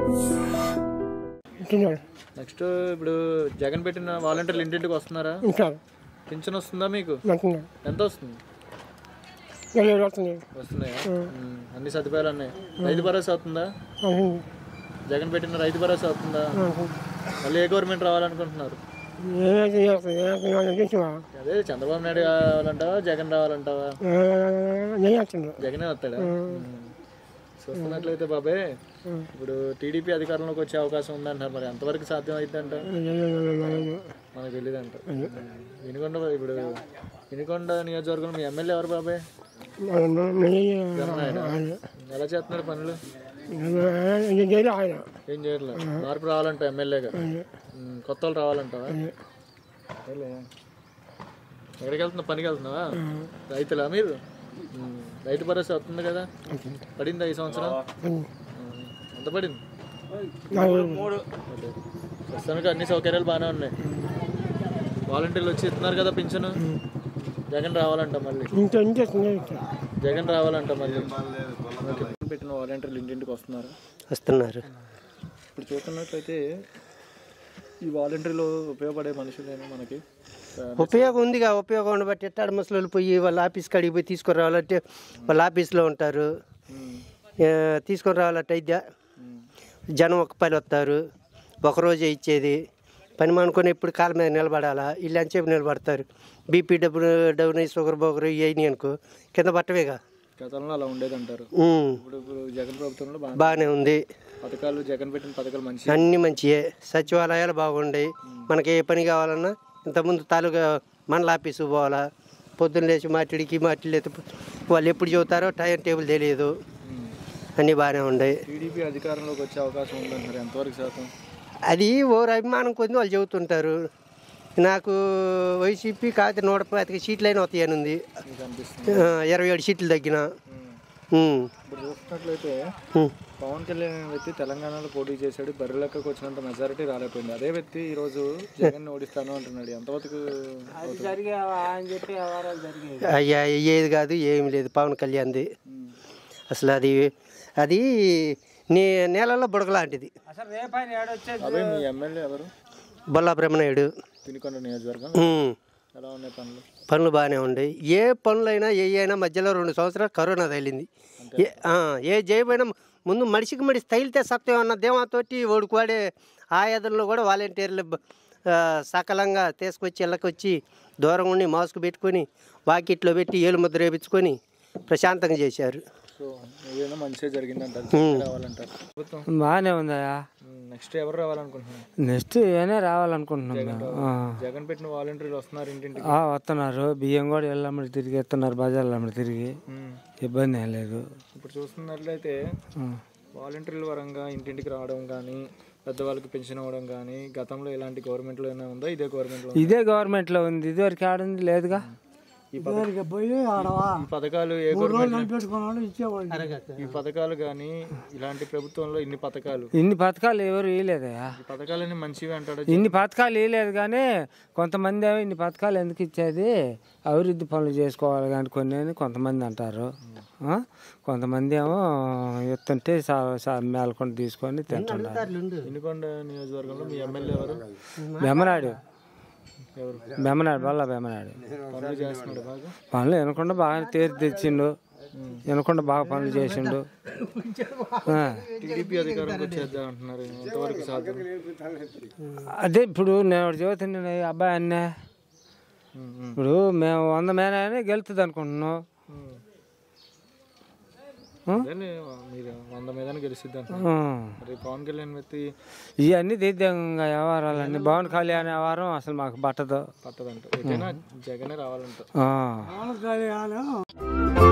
ఉంటున్నాడు నెక్స్ట్ ఇప్పుడు జగన్ పెట్టిన వాలంటీర్లు ఇంటింటికి వస్తున్నారా ఉంటాడు పింఛన్ వస్తుందా మీకు ఉంటున్నాడు ఎంత వస్తుంది నలుగురు వస్తుంది వస్తున్నాయా ఉమ్. అన్ని సదుపాయాలు ఉన్నాయి రైతు భరోసా అవుతుందా జగన్ పెట్టిన రైతు భరోసా అవుతుందా మళ్ళీ ఏ గవర్నమెంట్ రావాలనుకుంటున్నారు ఏమైతే చేస్తుంది ఏమైతే చూసావా అదే చంద్రబాబు నాయుడు కావాలంటావా జగన్ రావాలంటావా నేను వస్తుంది జగనే వస్తాడా ఉమ్. చూస్తున్నట్లయితే బాబాయ్ ఇప్పుడు టీడీపీ అధికారంలోకి వచ్చే అవకాశం ఉందంటారు మరి ఎంతవరకు సాధ్యం అవుతుందంట మనకు తెలియదంట వినుకొండ ఇప్పుడు వినుకొండ నియోజకవర్గం మీ ఎమ్మెల్యే ఎవరు బాబాయ్ ఎలా చేస్తున్నారు పనులు జైలు ఆయన ఏం చేయట్లేదు మార్పు రావాలంట ఎమ్మెల్యేగా ఉమ్, కొత్త వాళ్ళు రావాలంటావా సరేలే. ఎక్కడికి వెళ్తున్నావు పనికి వెళ్తున్నావా రైతులా మీరు ఉమ్, రైతు భరోసా వస్తుంది కదా పడిందా ఈ సంవత్సరం ఉమ్, ఎంత పడింది ఓకే. ప్రస్తుతానికి అన్ని సౌకర్యాలు బాగానే ఉన్నాయి వాలంటీర్లు వచ్చి ఇస్తున్నారు కదా పింఛను జగన్ రావాలంట మళ్ళీ ఇంత ఇంత జగన్ రావాలంట మళ్ళీ ఓకే. పెట్టిన వాలంటీర్లు ఇంటింటికి వస్తున్నారు వస్తున్నారు ఇప్పుడు చూస్తున్నట్లయితే ఈ వాలంటీర్లు ఉపయోగపడే మనుషులేనా మనకి ఉపయోగం ఉందిగా ఉపయోగం ఉండబట్టి ఎట్టాడు ముసలు పోయి వాళ్ళ ఆఫీస్ కాడికి పోయి తీసుకొని రావాలంటే వాళ్ళ ఆఫీస్లో ఉంటారు ఆ, తీసుకొని రావాలంటే అయితే జనం ఒక పని వస్తారు ఒకరోజే ఇచ్చేది పని మానుకొని ఎప్పుడు కాళ్ళ మీద నిలబడాలా వీళ్ళు ఎంతసేపు నిలబడతారు బీపీ డబ్బు డౌన్ అయ్యి షుగర్ బోగర్ ఇవన్నీ అనుకో కింద పట్టవేగా గతంలో అలా ఉండేది అంటారు ఉమ్, ఇప్పుడు ఇప్పుడు జగన్ ప్రభుత్వంలో బాగా బాగానే ఉంది పథకాలు జగన్ పెట్టిన పథకాలు మంచి అన్నీ మంచియే సచివాలయాలు బాగుండయి మనకి ఏ పని కావాలన్నా ఇంతకుముందు తాలూకా మండల ఆఫీసు పోవాలా పొద్దున్న లేచి మాట్లాడికి మాట్లాడి వాళ్ళు ఎప్పుడు చెబుతారో టైం టేబుల్ తెలియదు అన్నీ బాగానే ఉన్నాయి టీడీపీ అధికారంలోకి వచ్చే అవకాశం ఉందంటారు ఎంతవరకు శాతం అది ఓరు అభిమానం కొద్ది వాళ్ళు చెబుతుంటారు నాకు వైసీపీ కాకపోతే నూట పాతిక సీట్లు అయినా వస్తాయని ఉంది మీకు అనిపిస్తుంది ఆ, ఇరవై ఏడు సీట్లు తగ్గిన ఉమ్, ఇప్పుడు చూస్తున్నట్లయితే ఉమ్. పవన్ కళ్యాణ్ అనే వ్యక్తి తెలంగాణలో పోటీ చేశాడు బర్రె లెక్కకు వచ్చినంత మెజారిటీ రాలేకపోయింది అదే వ్యక్తి ఈ రోజు జగన్ ఓడిస్తాను అంటున్నాడు ఎంతవరకు అయ్యా అయ్యేది కాదు ఏమి లేదు పవన్ కళ్యాణ్ది అసలు అది అది నీ నేలలో బుడగలాంటిది అదే మీ ఎమ్మెల్యే ఎవరు బొల్లా బ్రహ్మనాయుడు తినుకొండ నియోజకవర్గం ఉమ్. ఎలా ఉన్నాయి పనులు పనులు బాగానే ఉన్నాయి ఏ పనులైనా ఏ అయినా మధ్యలో రెండు సంవత్సరాలు కరోనా తగిలింది ఏ ఆ, ఏ చేయబోయినా ముందు మనిషికి మనిషి తగిలితే సత్యం అన్న దేవాతోటి ఓడుకోడే ఆయాదంలో కూడా వాలంటీర్లు బ- ఆ, సకలంగా తీసుకొచ్చి ఇళ్ళకొచ్చి దూరం ఉండి మాస్క్ పెట్టుకొని వాకిట్లో పెట్టి ఏలు ముద్ర వేపించుకొని ప్రశాంతంగా చేశారు సో ఏదైనా మంచిగా జరిగిందంటారు రావాలంటారు ప్రభుత్వం బాగానే ఉందయా నెక్స్ట్ ఎవరు రావాలనుకుంటున్నారు నెక్స్ట్ ఏనే రావాలనుకుంటున్నాం మేము. ఆ. జగన్ పెట్టిన వాలంటీర్లు వస్తున్నారు ఇంటింటికి ఆ, వస్తున్నారు బియ్యం కూడా ఎల్లమ్మడి తిరిగి ఎత్తున్నారు బజార్లు అమ్మడి తిరిగి ఉమ్. ఇబ్బంది ఏం లేదు ఇప్పుడు చూస్తున్నట్లయితే ఆ. వాలంటీర్ల పరంగా ఇంటింటికి రావడం కానీ పెద్దవాళ్ళకి పెన్షన్ ఇవ్వడం కానీ గతంలో ఇలాంటి గవర్నమెంట్లో ఏమైనా ఉందా ఇదే గవర్నమెంట్లో ఇదే గవర్నమెంట్లో ఉంది ఇదివరకు ఆడుంది లేదుగా ఈ పథక- ఈ పథకాలు ఏ గవర్నమెంట్ ఈ పథకాలు కానీ ఇలాంటి ప్రభుత్వంలో ఇన్ని పథకాలు ఇన్ని పథకాలు ఎవరు ఇవ్వలేదయా ఈ పథకాలన్నీ మంచివి అంటాడు ఇన్ని పథకాలు ఇవ్వలేదు కానీ కొంతమంది ఏమో ఇన్ని పథకాలు ఎందుకు ఇచ్చేది అభివృద్ధి పనులు చేసుకోవాలి కానీ కొన్ని అని కొంతమంది అంటారు ఆ? కొంతమంది ఏమో ఎత్తుంటే మేలకొని తీసుకొని తింటున్నారు ఇనుకొండ నియోజకవర్గంలో మీ ఎమ్మెల్యే ఎవరు బెమ్మనాడు ఎవరు బెమ్మనాడు బల్ల బెమ్మనాడు పనులు చేస్తున్నాడు బాగా పనులు వినకుండా బాగా తీర్చి తెచ్చిండు వినకుండా బాగా పనులు చేసిండు ఆ. టీడీపీ అధికారంకి వచ్చేద్దాం అంటున్నారు ఎంతవరకు సాధ్యం అదే ఇప్పుడు నేను ఒకటి చెబుతున్నా ఈ అబ్బాయి అన్నే ఉమ్, ఉమ్, ఇప్పుడు మేము వంద మేనే గెలుతుంది అనుకుంటున్నాం ఉమ్. ఉం? అదేలే, మీరు వంద మీద గెలిచిద్ది ఆ. అంటున్నారు మరి పవన్ కళ్యాణ్ వ్యక్తి ఇవన్నీ దిద్దంగా వ్యవహారాలన్నీ పవన్ కళ్యాణ్ వ్యవహారం అసలు మాకు పట్టదు పట్టదంట ఎటైనా జగనే రావాలంట ఆ.